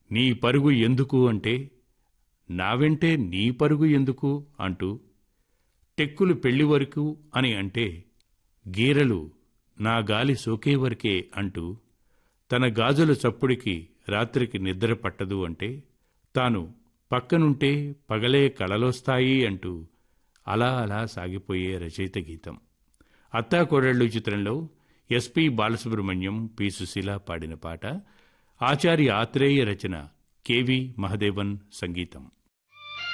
నీ పరుగు ఎందుకు అంటే నా వెంటే నీ పరుగు ఎందుకు అంటూ టెక్కులు పెళ్లి వరకు అని అంటే గీరలు నా గాలి సోకే వరకే అంటూ తన గాజుల చప్పుడికి రాత్రికి నిద్ర పట్టదు అంటే తాను పక్కనుంటే పగలే కలలొస్తాయి అంటూ అలా అలా సాగిపోయే రచయిత గీతం అత్తాకోడళ్ళు చిత్రంలో ఎస్పి బాలసుబ్రహ్మణ్యం పి సుశీల పాడిన పాట ఆచార్య ఆత్రేయ రచన కెవి మహదేవన్ సంగీతం